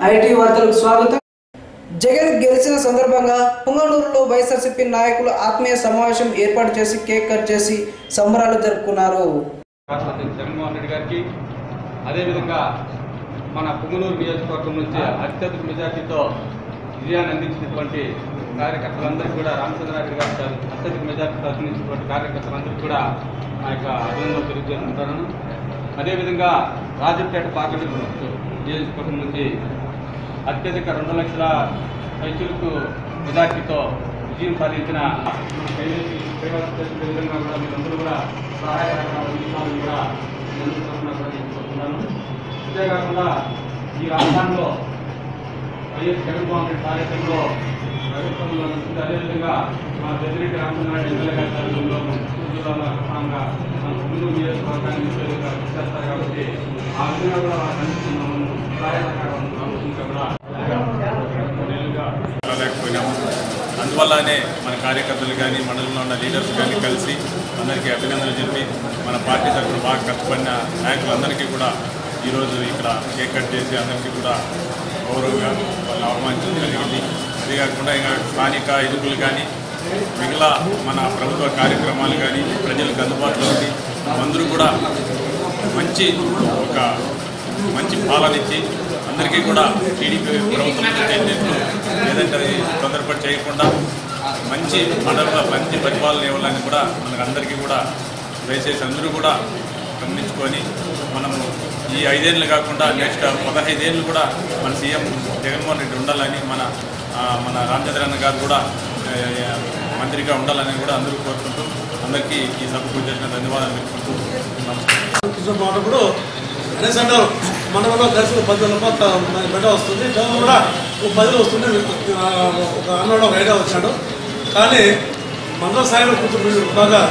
IT వార్తలకు స్వాగతం జగన్ గెలిచిన సందర్భంగా పుంగనూరులో వైఎస్ఆర్సీపీ నాయకులు ఆత్మీయ సమావేశం ఏర్పాటు చేసి కేక్ కట్ చేసి సంబరాలు జరుపుకున్నారు రాష్ట్రపతి జగన్మోహన్ రెడ్డి గారికి అదేవిధంగా మన పుంగనూరు నియోజకవర్గం నుంచి అత్యధిక మెజార్టీతో విజయాన్ని అందించినటువంటి కార్యకర్తలందరికీ కూడా రామచంద్రారెడ్డి గారు అత్యధిక మెజార్టీతో అందించినటువంటి కార్యకర్తలందరికీ కూడా నా యొక్క అభినందనలు తెలియజేస్తున్నాను అదేవిధంగా రాజంపేట పార్లమెంట్ నియోజకవర్గం నుంచి అత్యధిక రెండు లక్షల పైచులకు మెజార్టీతో విజయం సాధించిన విధంగా కూడా మీరందరూ కూడా సహాయ సహకారాలు అందించాలని కూడా నేను తరఫున కూడా నేను కోరుతున్నాను అంతేకాకుండా ఈ రాష్ట్రంలో వైఎస్ జగన్మోహన్ రెడ్డి కార్యక్రమంలో ప్రభుత్వంలో ఉంటుంది అదేవిధంగా మా పెద్దిరెడ్డి రామచంద్రారెడ్డి ఎమ్మెల్యే గారి తరగతిలో చిత్తూరు జిల్లాలో ప్రధానంగా మన ముందు నియోజకవర్గాన్ని నియోజకవర్గా చేస్తారు కాబట్టి ఆ విధంగా కూడా వాళ్ళకి అందిస్తున్నాము సహాయ సహకారం ఆలోచించగా కూడా నెలలుగా రాలేకపోయినాము అందువల్లనే మన కార్యకర్తలు కానీ మండలంలో ఉన్న లీడర్స్ కానీ కలిసి అందరికీ అభినందనలు చెప్పి మన పార్టీ తరఫున బాగా కష్టపడిన నాయకులందరికీ కూడా ఈరోజు ఇక్కడ కేక్ కట్ చేసి అందరికీ కూడా గౌరవంగా వాళ్ళని అవమానించడం జరిగింది అదే కాకుండా ఇంకా స్థానిక ఎన్నికలు కానీ మిగిలిన మన ప్రభుత్వ కార్యక్రమాలు కానీ ప్రజలకు అందుబాటులో ఉండి అందరూ కూడా మంచి ఒక మంచి పాలన ఇచ్చి అందరికీ కూడా టీడీపీ ప్రభుత్వం చెందినట్లు లేదంటే అది తొందరపడి చేయకుండా మంచి మండలంలో మంచి పరిపాలన ఇవ్వాలని కూడా మనకందరికీ కూడా దయచేసి అందరూ కూడా గమనించుకొని మనము ఈ ఐదేళ్ళు కాకుండా నెక్స్ట్ పదహైదేళ్ళు కూడా మన సీఎం జగన్మోహన్ రెడ్డి ఉండాలని మన ఆ, మన రామచంద్రన్న గారు కూడా ఆ, మంత్రిగా ఉండాలని కూడా అందరూ కోరుకుంటూ అందరికీ ఈ సభకు చేసిన ధన్యవాదాలు తెలుపుకుంటూ నమస్కారం కిషోర్ మాటప్పుడు అనేసి అంటారు మండలంలో కలిసి పది వేల రూపాయలు మనకి బిడ్డ వస్తుంది టౌన్ కూడా ఒక పదిలో వస్తుంది ఆ, ఒక అన్నోడు ఒక ఐడియా వచ్చాడు కానీ మండల స్థాయిలో కొంచెం బాగా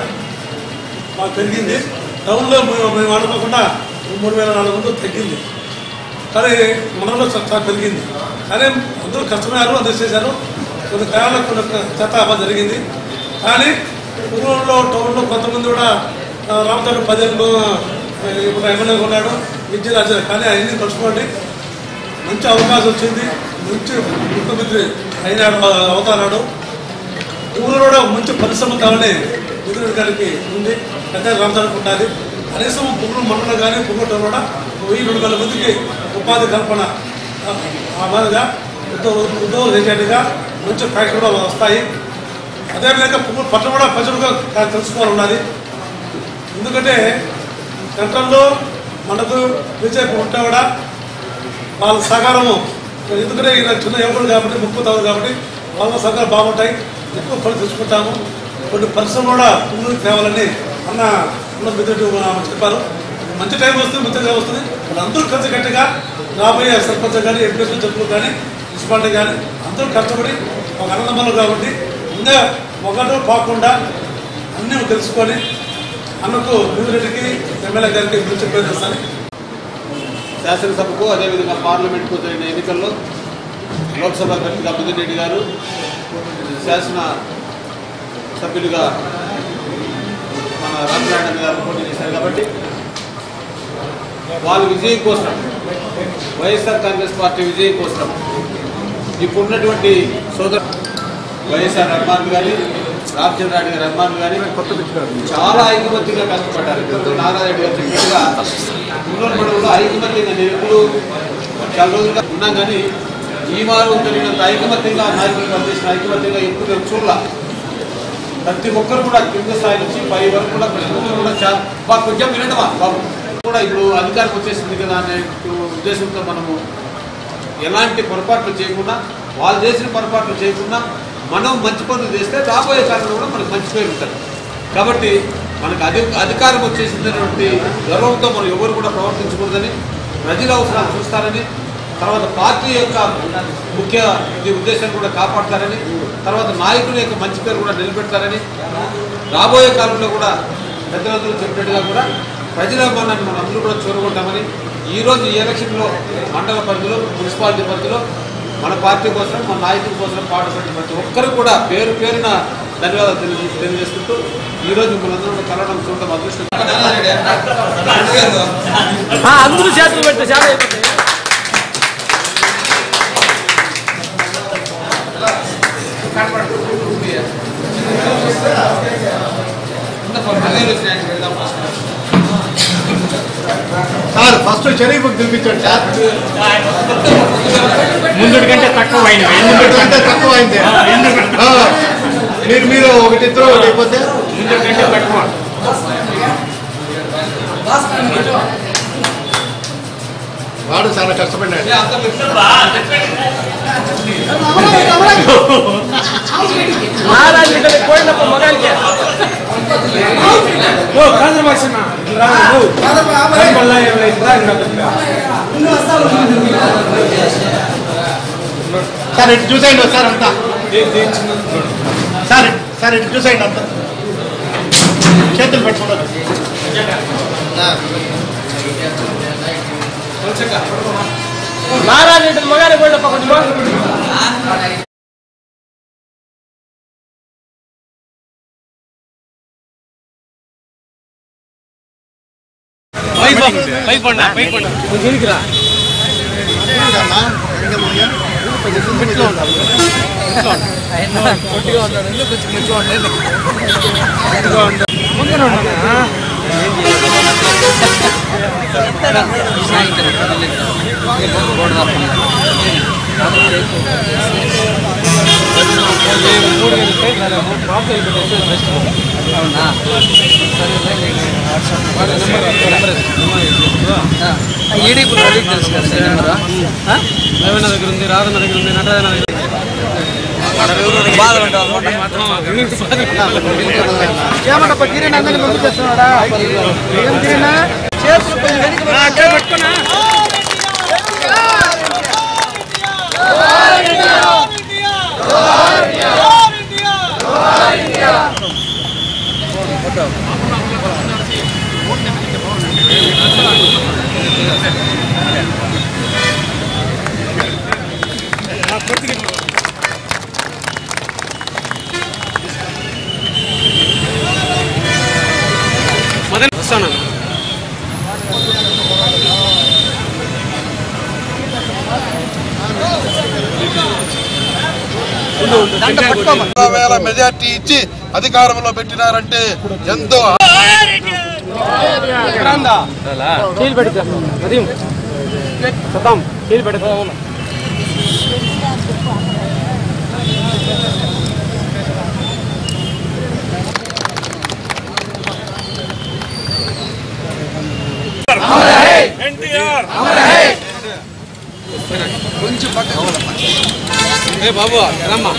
మాకు పెరిగింది టౌన్లో మేము మేము అనుకోకుండా మూడు వేల నాలుగు వందలు తగ్గింది కానీ మండలంలో చ- చాలా పెరిగింది కానీ అందరూ కష్టమయ్యారు అందరూ చేశారు కొన్ని కాలంలో కొన్ని చెత్త అవ్వడం జరిగింది కానీ ఊళ్ళో టౌన్లో కొంతమంది కూడా ఆ, రామచంద్ర పదేళ్ళు ఆ, ఇప్పుడు ఎమ్మెల్యేగా ఉన్నాడు విద్య రాజారు కానీ అవన్నీ కలుసుకోండి మంచి అవకాశం వచ్చింది మంచి ముఖ్యమంత్రి అయినాడు అవుతాడు ఊళ్ళో కూడా మంచి పరిశ్రమ కావాలని మిథున గారికి ఉంది పెద్ద రామచంద్ర ఉండాలి కనీసం పువ్వులు మండలం కానీ పువ్వులు కూడా వెయ్యి రెండు వేల మందికి ఉపాధి కల్పన ఆ, ఆ మాదిరిగా ఉద్యోగ ఉద్యోగం చేసేట్టుగా మంచి ఫ్యాక్టరీ కూడా వస్తాయి అదేవిధంగా పువ్వులు పట్టణం కూడా ప్రజలుగా తెలుసుకోవాలి ఉన్నది ఎందుకంటే గతంలో మనకు బీజేపీ ఉంటే కూడా వాళ్ళ సహకారము ఎందుకంటే ఈయన చిన్న యువకుడు కాబట్టి ముక్కు తాగు కాబట్టి వాళ్ళ సహకారం బాగుంటాయి ఎక్కువ పని తెచ్చుకుంటాము కొన్ని పరిశ్రమలు కూడా తుమ్ములకు తేవాలని అన్న ఉన్న మిత్రుడు చెప్పారు మంచి టైం వస్తుంది మంచి టైం వస్తుంది వాళ్ళందరూ కలిసి గట్టిగా రాబోయే సర్పంచ్ కానీ ఎంపీఎస్ చెప్పులు కానీ మున్సిపాలిటీ కానీ అందరూ కష్టపడి ఒక అన్నదమ్ములు కాబట్టి ఇంకా ఒకటో కాకుండా అన్నీ తెలుసుకొని అన్నకు మిథురెడ్డికి ఎమ్మెల్యే గారికి గురించి ప్రయత్నిస్తాను శాసనసభకు అదేవిధంగా పార్లమెంట్కు జరిగిన ఎన్నికల్లో లోక్సభ అభ్యర్థిగా మిథున్ రెడ్డి గారు శాసన సభ్యులుగా మన రామనారాయణ గారు పోటీ చేశారు కాబట్టి వాళ్ళ విజయం కోసం వైఎస్ఆర్ కాంగ్రెస్ పార్టీ విజయం కోసం ఇప్పుడున్నటువంటి సోదరు వైఎస్ఆర్ రహమాన్ గారి రామచంద్రారెడ్డి గారి రహమాన్ గారి చాలా ఐకమత్యంగా కష్టపడ్డారు ఇప్పుడు నారాయణ గారు చెప్పినట్టుగా రూరల్ మండలంలో ఐకమత్యంగా నేను ఎప్పుడు చాలా రోజులుగా ఉన్నాం కానీ ఈ వారు జరిగినంత ఐకమత్యంగా నాయకులు పనిచేసిన ఐకమత్యంగా ఎప్పుడు నేను చూడాల ప్రతి ఒక్కరు కూడా కింద స్థాయి నుంచి పై వరకు కూడా ప్రతి ఒక్కరు కూడా చాలా బాగా కొంచెం వినడమా బాబు కూడా ఇప్పుడు అధికారం వచ్చేసింది కదా అనే ఉద్దేశంతో మనము ఎలాంటి పొరపాట్లు చేయకుండా వాళ్ళు చేసిన పొరపాట్లు చేయకుండా మనం మంచి పనులు చేస్తే రాబోయే కాలంలో కూడా మనకు మంచి పేరు ఉంటుంది కాబట్టి మనకు అధి అధికారం వచ్చేసినటువంటి గర్వంతో మనం ఎవరు కూడా ప్రవర్తించకూడదని ప్రజల అవసరాలు చూస్తారని తర్వాత పార్టీ యొక్క ముఖ్య ఇది ఉద్దేశం కూడా కాపాడతారని తర్వాత నాయకుల యొక్క మంచి పేరు కూడా నిలబెడతారని రాబోయే కాలంలో కూడా పెద్దలందరూ చెప్పినట్టుగా కూడా ప్రజల అభిమానాన్ని మనం అందరూ కూడా చూరగొంటామని ఈరోజు ఈ ఎలక్షన్లో మండల పరిధిలో మున్సిపాలిటీ పరిధిలో మన పార్టీ కోసం మన నాయకుల కోసం పాటుపడిన ప్రతి ఒక్కరు కూడా పేరు పేరున ధన్యవాదాలు తెలియ తెలియజేసుకుంటూ ఈరోజు మనందరం కూడా కలవడం చూడడం అదృష్టం అందరూ చేతులు పెట్టి చాలా అయిపోతాయి సార్ ఫస్ట్ చెరువు బుక్ చూపించండి సార్ ముందు కంటే తక్కువ అయిన ముందు కంటే తక్కువ అయింది ఆ, మీరు మీరు ఒకటి ఇద్దరు ఒకటి అయిపోతే ముందు కంటే తక్కువ వాడు చాలా కష్టపడ్డాడు సార్ ఇటు చూసేయండి సార్ అంతా సార్ ఇటు- సార్ ఇటు చూసేయండి అంతా చేతులు పెట్టుకోండి ఈడీ ఇప్పుడు రవికి తెలుసు కదా సార్ నెంబరు రవీణ దగ్గర ఉంది రాధన దగ్గర ఉంది నటరాజన దగ్గర బాధ ఏమంటప్ప కిరణ్ అందరినీ పంపించేస్తున్నాడా ఏం కిరణ్ చేతులు కొంచెం వెనక్కి పెట్టుకున్నా వస్తాను వేల మెజార్టీ ఇచ్చి అధికారంలో పెట్టినారంటే ఎంతో కీలు పెడతా అది సతాం కీలు పెడతా ఏ బాబు రమ్మా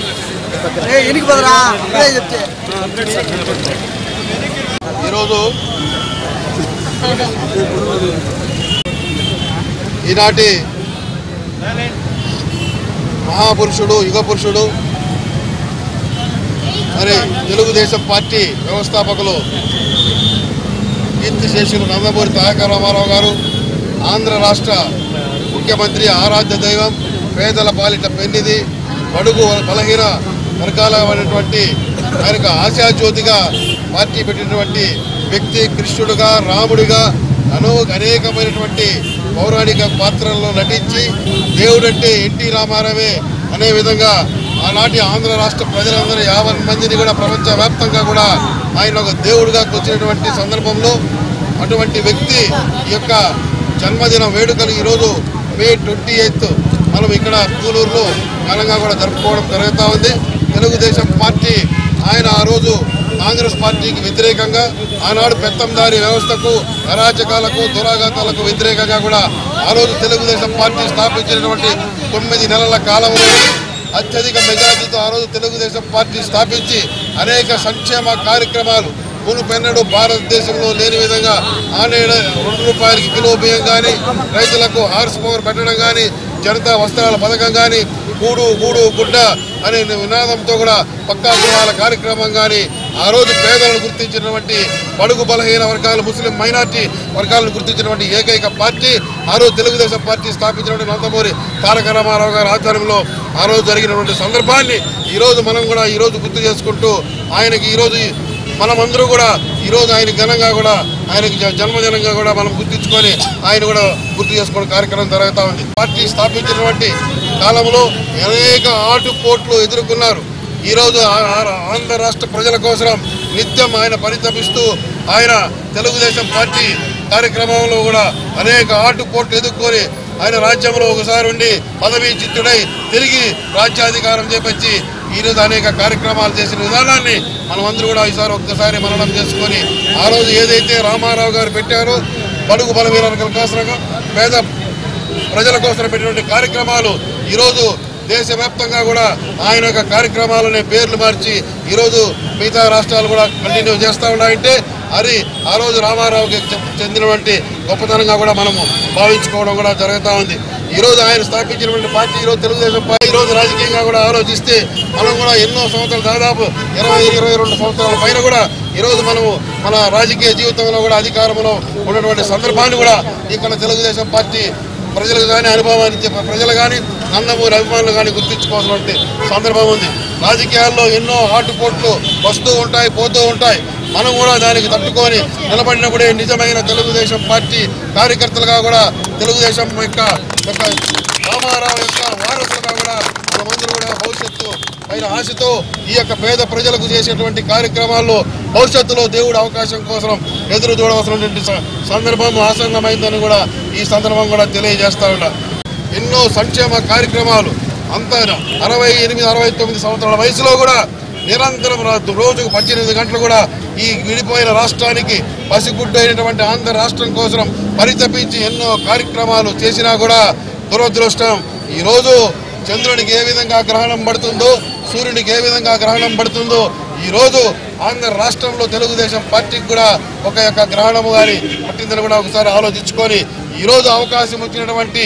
ఈరోజు ఈనాటి మహాపురుషుడు యుగ పురుషుడు మరి తెలుగుదేశం పార్టీ వ్యవస్థాపకులు కీర్తిశేషులు నందమూరి తారక రామారావు గారు ఆంధ్ర రాష్ట్ర ముఖ్యమంత్రి ఆరాధ్య దైవం పేదల పాలిట పెన్నిది బడుగు బలహీన వర్గాలైనటువంటి ఆయనకు ఆశాజ్యోతిగా పార్టీ పెట్టినటువంటి వ్యక్తి కృష్ణుడుగా రాముడిగా అనో అనేకమైనటువంటి పౌరాణిక పాత్రల్లో నటించి దేవుడంటే ఎన్టీ రామారావే అనే విధంగా ఆనాటి ఆంధ్ర రాష్ట్ర ప్రజలందరూ యాభై మందిని కూడా ప్రపంచవ్యాప్తంగా కూడా ఆయన ఒక దేవుడిగా కూర్చున్నటువంటి సందర్భంలో అటువంటి వ్యక్తి ఈ యొక్క జన్మదిన వేడుకలు ఈరోజు మే ట్వంటీ ఎయిత్ మనం ఇక్కడ పూలూరులో ఘనంగా కూడా జరుపుకోవడం జరుగుతూ ఉంది తెలుగుదేశం పార్టీ ఆయన ఆ రోజు కాంగ్రెస్ పార్టీకి వ్యతిరేకంగా ఆనాడు పెత్తందారి వ్యవస్థకు అరాచకాలకు దురాఘాతాలకు వ్యతిరేకంగా కూడా ఆ రోజు తెలుగుదేశం పార్టీ స్థాపించినటువంటి తొమ్మిది నెలల కాలంలో అత్యధిక మెజార్టీతో ఆ రోజు తెలుగుదేశం పార్టీ స్థాపించి అనేక సంక్షేమ కార్యక్రమాలు మునుపెన్నడూ భారతదేశంలో లేని విధంగా ఆనేడు రెండు రూపాయలకి కిలో బియ్యం కానీ రైతులకు హార్స్ పవర్ పెట్టడం కానీ జనతా వస్త్రాల పథకం కానీ కూడు గూడు గుడ్డ అనే నినాదంతో కూడా పక్కా గృహాల కార్యక్రమం కానీ ఆ రోజు పేదలను గుర్తించినటువంటి బడుగు బలహీన వర్గాలు ముస్లిం మైనార్టీ వర్గాలను గుర్తించినటువంటి ఏకైక పార్టీ ఆ రోజు తెలుగుదేశం పార్టీ స్థాపించినటువంటి నందమూరి తారక రామారావు గారి ఆధ్వర్యంలో ఆ రోజు జరిగినటువంటి సందర్భాన్ని ఈరోజు మనం కూడా ఈరోజు గుర్తు చేసుకుంటూ ఆయనకి ఈరోజు మనమందరూ కూడా ఈరోజు ఆయన ఘనంగా కూడా ఆయనకి జ- జన్మదినంగా కూడా మనం గుర్తించుకొని ఆయన కూడా గుర్తు చేసుకోవడం కార్యక్రమం జరుగుతూ ఉంది పార్టీ స్థాపించినటువంటి కాలంలో అనేక ఆటుపోట్లు ఎదుర్కొన్నారు ఈరోజు ఆ- ఆ- ఆంధ్ర రాష్ట్ర ప్రజల కోసం నిత్యం ఆయన పరితపిస్తూ ఆయన తెలుగుదేశం పార్టీ కార్యక్రమంలో కూడా అనేక ఆటుపోట్లు ఎదుర్కొని ఆయన రాజ్యంలో ఒకసారి ఉండి పదవీ చిత్తుడై తిరిగి రాజ్యాధికారం చేపట్టి ఈరోజు అనేక కార్యక్రమాలు చేసిన విధానాన్ని మనమందరూ కూడా ఈసారి ఒక్కసారి మననం చేసుకొని ఆ రోజు ఏదైతే రామారావు గారు పెట్టారో బడుగు బలవీరానికి కోసంగా పేద ప్రజల కోసం పెట్టినటువంటి కార్యక్రమాలు ఈరోజు దేశవ్యాప్తంగా కూడా ఆయన యొక్క కార్యక్రమాలనే పేర్లు మార్చి ఈరోజు మిగతా రాష్ట్రాలు కూడా కంటిన్యూ చేస్తూ ఉన్నాయంటే అది ఆ రోజు రామారావుకి చె- చెందినటువంటి గొప్పతనంగా కూడా మనము భావించుకోవడం కూడా జరుగుతూ ఉంది ఈరోజు ఆయన స్థాపించినటువంటి పార్టీ ఈరోజు తెలుగుదేశం పార్టీ ఈరోజు రాజకీయంగా కూడా ఆలోచిస్తే మనం కూడా ఎన్నో సంవత్సరాలు దాదాపు ఇరవై ఇరవై రెండు సంవత్సరాల పైన కూడా ఈరోజు మనము మన రాజకీయ జీవితంలో కూడా అధికారంలో ఉన్నటువంటి సందర్భాన్ని కూడా ఇక్కడ తెలుగుదేశం పార్టీ ప్రజలకు కానీ అనుభవాన్ని ఇచ్చే ప్రజలు కానీ నందమూరి అభిమానులు కానీ గుర్తించుకోవాల్సినటువంటి సందర్భం ఉంది రాజకీయాల్లో ఎన్నో ఆటుపోట్లు వస్తూ ఉంటాయి పోతూ ఉంటాయి మనం కూడా దానికి తట్టుకొని నిలబడినప్పుడే నిజమైన తెలుగుదేశం పార్టీ కార్యకర్తలుగా కూడా తెలుగుదేశం యొక్క యొక్క రామారావు యొక్క వారసులుగా కూడా మనమందరూ కూడా భవిష్యత్తు పైన ఆశతో ఈ యొక్క పేద ప్రజలకు చేసేటువంటి కార్యక్రమాల్లో భవిష్యత్తులో దేవుడు అవకాశం కోసం ఎదురు చూడవలసినటువంటి స- సందర్భం ఆసన్నమైందని కూడా ఈ సందర్భం కూడా తెలియజేస్తా ఉన్నా ఎన్నో సంక్షేమ కార్యక్రమాలు అంత అరవై ఎనిమిది అరవై తొమ్మిది సంవత్సరాల వయసులో కూడా నిరంతరం రా- రోజుకు పద్దెనిమిది గంటలు కూడా ఈ విడిపోయిన రాష్ట్రానికి పసిగుడ్డు అయినటువంటి ఆంధ్ర రాష్ట్రం కోసం పరితపించి ఎన్నో కార్యక్రమాలు చేసినా కూడా దురదృష్టం ఈరోజు చంద్రునికి ఏ విధంగా గ్రహణం పడుతుందో సూర్యునికి ఏ విధంగా గ్రహణం పడుతుందో ఈ రోజు ఆంధ్ర రాష్ట్రంలో తెలుగుదేశం పార్టీకి కూడా ఒక యొక్క గ్రహణము కానీ పట్టిందని కూడా ఒకసారి ఆలోచించుకొని ఈ రోజు అవకాశం వచ్చినటువంటి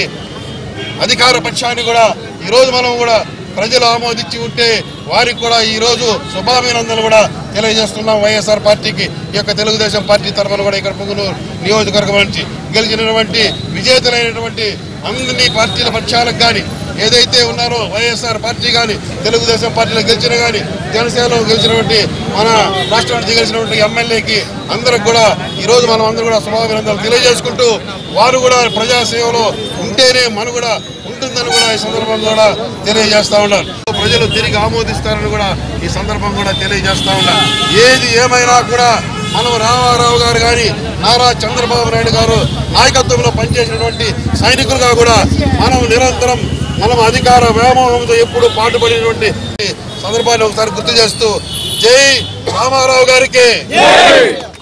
అధికార పక్షాన్ని కూడా ఈరోజు మనం కూడా ప్రజలు ఆమోదించి ఉంటే వారికి కూడా ఈ రోజు శుభాభినందనలు కూడా తెలియజేస్తున్నాం వైఎస్ఆర్ పార్టీకి ఈ యొక్క తెలుగుదేశం పార్టీ తరఫున కూడా ఇక్కడ పుంగునూరు నియోజకవర్గం నుంచి గెలిచినటువంటి విజేతలైనటువంటి అన్ని పార్టీల పక్షాలకు కానీ ఏదైతే ఉన్నారో వైఎస్ఆర్ పార్టీ కానీ తెలుగుదేశం పార్టీలో గెలిచిన కానీ జనసేనలో గెలిచినటువంటి మన రాష్ట్రం నుంచి గెలిచినటువంటి ఎమ్మెల్యేకి అందరికి కూడా ఈ రోజు మనం అందరూ కూడా శుభాభినందనలు తెలియజేసుకుంటూ వారు కూడా ప్రజాసేవలో ఉంటేనే మనుగడ ఉంటుందని కూడా ఈ సందర్భంగా కూడా తెలియజేస్తా ఉన్నారు ప్రజలు తిరిగి ఆమోదిస్తారని కూడా ఈ సందర్భం కూడా తెలియజేస్తా ఉన్నారు ఏది ఏమైనా కూడా మనం రామారావు గారు కానీ నారా చంద్రబాబు నాయుడు గారు నాయకత్వంలో పనిచేసినటువంటి సైనికులుగా కూడా మనం నిరంతరం మనం అధికార వ్యామోహంతో ఎప్పుడు పాటుపడినటువంటి సందర్భాన్ని ఒకసారి గుర్తు చేస్తూ జై రామారావు గారికి